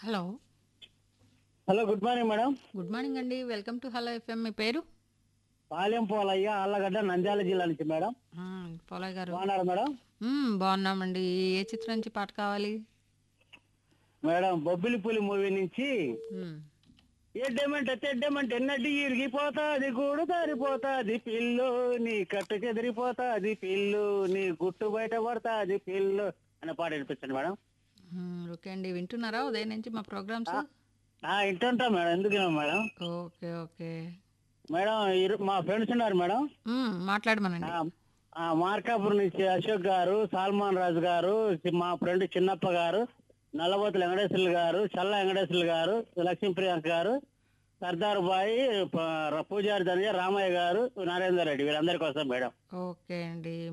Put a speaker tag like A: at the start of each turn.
A: Hello
B: hello good morning madam
A: good morning అండి welcome to hello FM మీ పేరు
B: పాలెం పోలయ్య ఆళ్ళగడ్డ నంద్యాల జిల్లా నుంచి మేడం
A: ఆ, పోలయ్య గారు
B: బాగున్నారు మేడం
A: మ్మ్, బాగున్నామండి ఏ చిత్రం నుంచి పాట కావాలి
B: మేడం బొబ్బిలి పులి మూవీ నుంచి
A: మ్మ్.
B: ఎడ్డమంటే తెడ్డమంటే నడ్డి ఇరిగిపోతాది గూడు దారిపోతాది పిల్లు నీ కట్టు చెదిరిపోతాది పిల్లు నీ గుట్టు బయట పడతాది పిల్లు అనే పాట వినిపించండి మేడం
A: మ్మ్, ఓకే అండి వింటున్నారా ఉదయం నుంచి మా ప్రోగ్రామ్స్
B: ఆ ఇంటుంటా మేడం ఎందుకు మేడం
A: ఓకే ఓకే
B: మేడం ఇరు- మా ఫ్రెండ్స్ ఉన్నారు మేడం
A: మ్మ్, మాట్లాడమనండి
B: ఆ, ఆ మార్కాపురం నుంచి అశోక్ గారు సాల్మాన్ రాజు గారు చి- మా ఫ్రెండ్ చిన్నప్ప గారు నల్లబోతుల వెంకటేశ్వర్లు గారు చల్ల వెంకటేశ్వర్లు గారు లక్ష్మీ ప్రియాంక గారు సర్దార్ బాయి ప- పూజారి ధనయ్య రామయ్య గారు నరేందర్ రెడ్డి వీళ్ళందరి కోసం మేడం
A: ఓకే అండి